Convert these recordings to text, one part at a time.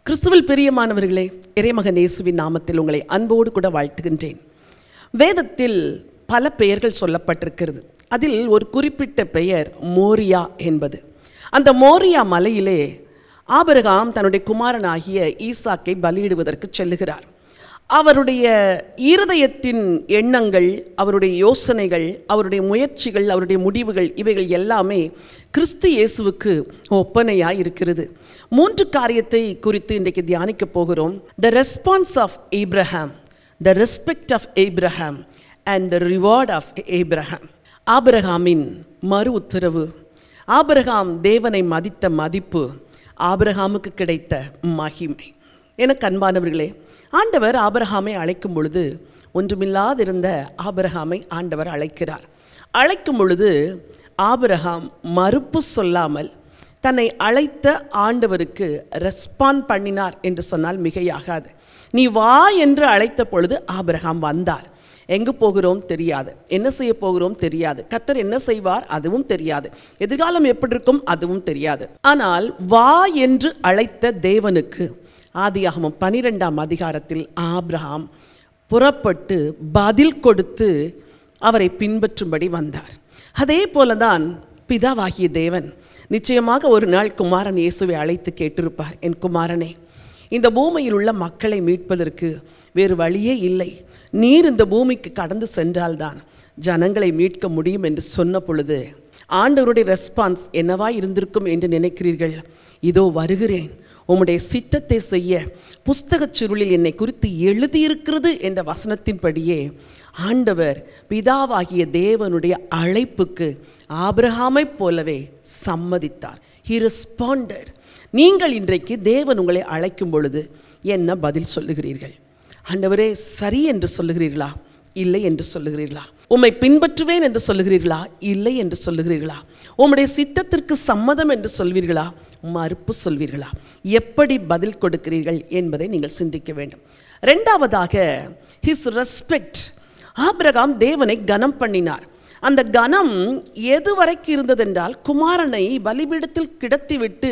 கிறிஸ்துவில் பிரியமானவர்களே இறைமகன் இயேசுவின் நாமத்தில் உங்களை அன்போடு கூட வாழ்த்துகின்றேன் வேதத்தில் பல பெயர்கள் சொல்லப்பட்டிருக்கிறது அதில் ஒரு குறிப்பிட்ட பெயர் மோரியா என்பது அந்த மோரியா மலையிலே ஆபிரகாம் தன்னுடைய குமாரனாகிய ஈசாக்கை பலியிடுவதற்கு செல்லுகிறார் அவருடைய இருதயத்தின் எண்ணங்கள் அவருடைய யோசனைகள் அவருடைய முயற்சிகள் அவருடைய முடிவுகள் இவைகள் எல்லாமே கிறிஸ்து இயேசுவுக்கு ஒப்பனையாய் இருக்கிறது மூன்று காரியத்தை குறித்து இன்றைக்கு தியானிக்க போகிறோம் the response of Abraham the respect of Abraham and the reward of Abraham ஆபிரகாமின் மறு உத்தரவு ஆபிரகாம் தேவனை மதித்த மதிப்பு ஆபிரகாமுக்கு கிடைத்த மகிமை எனக்கு அன்பானவர்களே ஆண்டவர் ஆபிரகாமை அழைக்கும் பொழுது ஒன்றுமில்லாதிருந்த ஆபிரகாமை ஆண்டவர் அழைக்கிறார் அழைக்கும் பொழுது ஆபிரகாம் மறுப்பு சொல்லாமல் தன்னை அழைத்த ஆண்டவருக்கு ரெஸ்பாண்ட் பண்ணினார் என்று சொன்னால் மிகையாகாது நீ வா என்று அழைத்த பொழுது ஆபிரகாம் வந்தார் எங்கு போகிறோம் தெரியாது என்ன செய்ய போகிறோம் தெரியாது கத்தர் என்ன செய்வார் அதுவும் தெரியாது எதிர்காலம் எப்படி இருக்கும் அதுவும் தெரியாது ஆனால் வா என்று அழைத்த தேவனுக்கு ஆதியாகமம் பனிரெண்டாம் அதிகாரத்தில் ஆபிரகாம் புறப்பட்டு பதில் கொடுத்து அவரை பின்பற்றும்படி வந்தார் அதே போலதான் பிதாவாகிய தேவன் நிச்சயமாக ஒரு நாள் குமாரன் இயேசுவை அழைத்து கேட்டிருப்பார் என் குமாரனே இந்த பூமியில் உள்ள மக்களை மீட்பதற்கு வேறு வழியே இல்லை நீர் இந்த பூமிக்கு கடந்து சென்றால்தான் ஜனங்களை மீட்க முடியும் என்று சொன்ன பொழுது ஆண்டவருடைய ரெஸ்பான்ஸ் என்னவா இருந்திருக்கும் என்று நினைக்கிறீர்கள் இதோ வருகிறேன் உம்முடைய சித்தத்தை செய்ய புஸ்தகச் சுருளில் என்னை குறித்து எழுதியிருக்கிறது என்ற வசனத்தின்படியே ஆண்டவர் பிதாவாகிய தேவனுடைய அழைப்புக்கு ஆபிரகாமைப் போலவே சம்மதித்தார் ஹி ரெஸ்பாண்டட் நீங்கள் இன்றைக்கு தேவன் உங்களை அழைக்கும் பொழுது என்ன பதில் சொல்லுகிறீர்கள் ஆண்டவரே சரி என்று சொல்லுகிறீர்களா இல்லை என்று சொல்லுகிறீர்களா உம்மை பின்பற்றுவேன் என்று சொல்லுகிறீர்களா இல்லை என்று சொல்லுகிறீர்களா உம்முடைய சித்தத்திற்கு சம்மதம் என்று சொல்வீர்களா மறுப்பு சொல்வீர்களா எப்படி பதில் கொடுக்கிறீர்கள் என்பதை நீங்கள் சிந்திக்க வேண்டும் ரெண்டாவதாக ஹிஸ் ரெஸ்பெக்ட் ஆபிரகாம் தேவனை கனம் பண்ணினார் அந்த கனம் எது வரைக்கும் இருந்ததென்றால் குமாரனை பலிபீடத்தில் கிடத்திவிட்டு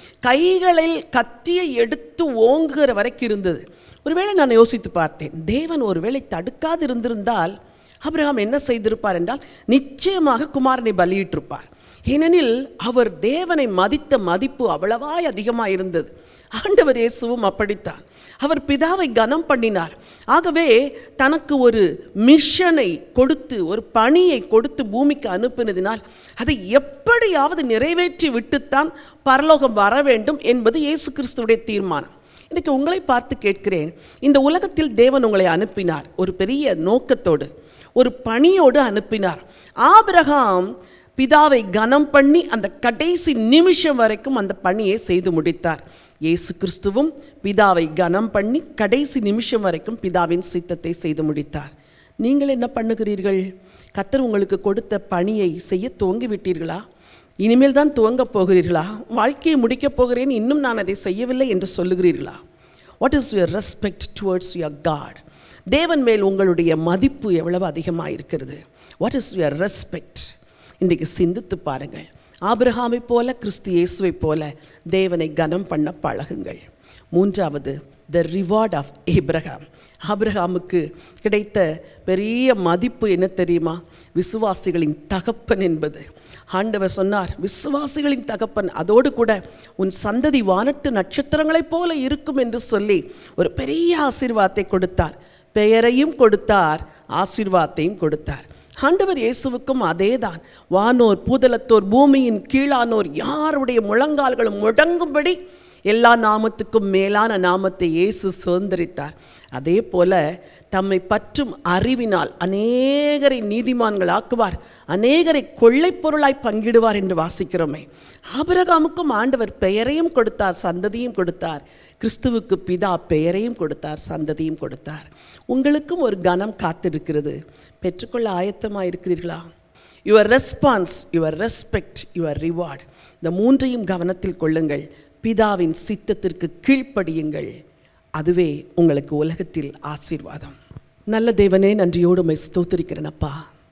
கைகளில் கத்தியை எடுத்து ஓங்குகிற வரைக்கும் இருந்தது ஒருவேளை நான் யோசித்து பார்த்தேன் தேவன் ஒருவேளை தடுக்காது இருந்திருந்தால் அபிரகாம் என்ன செய்திருப்பார் என்றால் நிச்சயமாக குமாரனை பலியிட்டிருப்பார் ஏனெனில் அவர் தேவனை மதித்த மதிப்பு அவ்வளவாய் அதிகமாக இருந்தது ஆண்டவர் இயேசுவும் அப்படித்தான் அவர் பிதாவை கனம் பண்ணினார் ஆகவே தனக்கு ஒரு மிஷனை கொடுத்து ஒரு பணியை கொடுத்து பூமிக்கு அனுப்பினதினால் அதை எப்படியாவது நிறைவேற்றி விட்டுத்தான் பரலோகம் வர வேண்டும் என்பது இயேசு கிறிஸ்துவுடைய தீர்மானம் இன்றைக்கு உங்களை பார்த்து கேட்கிறேன் இந்த உலகத்தில் தேவன் உங்களை அனுப்பினார் ஒரு பெரிய நோக்கத்தோடு ஒரு பணியோடு அனுப்பினார் ஆபிரகாம் பிதாவை கனம் பண்ணி அந்த கடைசி நிமிஷம் வரைக்கும் அந்த பணியை செய்து முடித்தார் இயேசு கிறிஸ்துவும் பிதாவை கனம் பண்ணி கடைசி நிமிஷம் வரைக்கும் பிதாவின் சித்தத்தை செய்து முடித்தார் நீங்கள் என்ன பண்ணுகிறீர்கள் கத்தர் உங்களுக்கு கொடுத்த பணியை செய்ய துவங்கி விட்டீர்களா இனிமேல் தான் துவங்க போகிறீர்களா வாழ்க்கையை முடிக்கப் போகிறேன் இன்னும் நான் அதை செய்யவில்லை என்று சொல்லுகிறீர்களா what is your respect towards your God தேவன் மேல் உங்களுடைய மதிப்பு எவ்வளவு அதிகமாக இருக்கிறது வாட் இஸ் யுவர் ரெஸ்பெக்ட் இன்றைக்கு சிந்தித்து பாருங்கள் ஆபிரஹாமை போல கிறிஸ்து இயேசுவை போல தேவனை கனம் பண்ண பழகுங்கள் மூன்றாவது த ரிவார்ட் ஆஃப் ஏப்ரஹாம் ஆபிரஹாமுக்கு கிடைத்த பெரிய மதிப்பு என்ன தெரியுமா விசுவாசிகளின் தகப்பன் என்பது ஆண்டவர் சொன்னார் விசுவாசிகளின் தகப்பன் அதோடு கூட உன் சந்ததி வானட்டு நட்சத்திரங்களைப் போல இருக்கும் என்று சொல்லி ஒரு பெரிய ஆசீர்வாதத்தை கொடுத்தார் பெயரையும் கொடுத்தார் ஆசீர்வாதத்தையும் கொடுத்தார் ஆண்டவர் இயேசுவுக்கும் அதேதான் வானோர் பூதலத்தோர் பூமியின் கீழானோர் யாருடைய முழங்கால்களும் முடங்கும்படி எல்லா நாமத்துக்கும் மேலான நாமத்தை இயேசு சுதந்திரித்தார் அதே போல தம்மை பற்றும் அறிவினால் அநேகரை நீதிமான்கள் ஆக்குவார் அநேகரை கொள்ளைப் பொருளாய் பங்கிடுவார் என்று வாசிக்கிறோமே ஆபிரகாமுக்கும் ஆண்டவர் பெயரையும் கொடுத்தார் சந்ததியும் கொடுத்தார் கிறிஸ்துவுக்கு பிதா பெயரையும் கொடுத்தார் சந்ததியும் கொடுத்தார் உங்களுக்கும் ஒரு கனம் காத்திருக்கிறது பெற்றுக்கொள்ள ஆயத்தமாக இருக்கிறீர்களா your response your respect your reward இந்த மூன்றையும் கவனத்தில் கொள்ளுங்கள் பிதாவின் சித்தத்திற்கு கீழ்ப்படியுங்கள் அதுவே உங்களுக்கு உலகத்தில் ஆசீர்வாதம் நல்ல தேவனே நன்றியோடு உம்மை ஸ்தோத்திரிக்கிறேன் அப்பா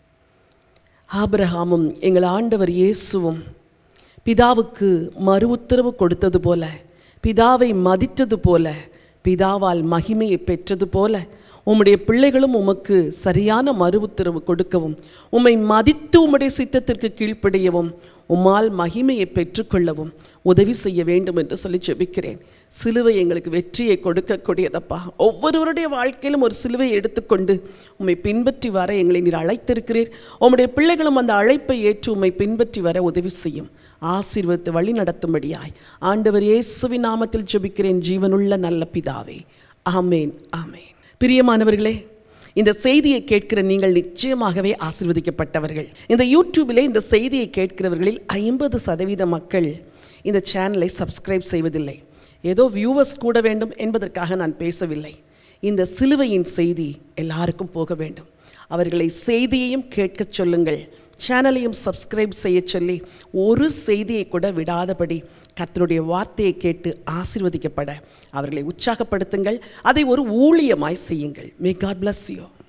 ஆபிரகாமும் எங்கள் ஆண்டவர் இயேசுவும் பிதாவுக்கு மறு உத்தரவு கொடுத்தது போல பிதாவை மதித்தது போல பிதாவால் மகிமையை பெற்றது போல உம்முடைய பிள்ளைகளும் உமக்கு சரியான மறு உத்தரவு கொடுக்கவும் உம்மை மதித்து உம்முடைய சித்தத்திற்கு கீழ்ப்படியவும் உம்மால் மகிமையை பெற்றுக்கொள்ளவும் உதவி செய்ய வேண்டும் என்று சொல்லி ஜெபிக்கிறேன் சிலுவை எங்களுக்கு வெற்றியை கொடுக்கக்கூடியதப்பா ஒவ்வொருவருடைய வாழ்க்கையிலும் ஒரு சிலுவையை எடுத்துக்கொண்டு உம்மை பின்பற்றி வர எங்களை நீர் அழைத்திருக்கிறீர் உம்முடைய பிள்ளைகளும் அந்த அழைப்பை ஏற்று உம்மை பின்பற்றி வர உதவி செய்யும் ஆசீர்வதித்து வழி நடத்தும்படியாய் ஆண்டவர் இயேசுவின் நாமத்தில் ஜெபிக்கிறேன் ஜீவனுள்ள நல்ல பிதாவே ஆமேன் ஆமேன் பிரியமானவர்களே இந்த செய்தியை கேட்கிற நீங்கள் நிச்சயமாகவே ஆசீர்வதிக்கப்பட்டவர்கள் இந்த யூடியூபிலே இந்த செய்தியை கேட்கிறவர்களில் ஐம்பது சதவீத மக்கள் இந்த சேனலை சப்ஸ்கிரைப் செய்வதில்லை ஏதோ வியூவர்ஸ் கூட வேண்டும் என்பதற்காக நான் பேசவில்லை இந்த சிலுவையின் செய்தி எல்லாருக்கும் போக வேண்டும் அவர்களை செய்தியையும் கேட்கச் சொல்லுங்கள் சேனலையும் சப்ஸ்கிரைப் செய்ய சொல்லி ஒரு செய்தியை கூட விடாதபடி கர்த்தருடைய வார்த்தையை கேட்டு ஆசீர்வதிக்கப்பட அவர்களை உற்சாகப்படுத்துங்கள் அதை ஒரு ஊழியமாய் செய்யுங்கள் மே காட் bless you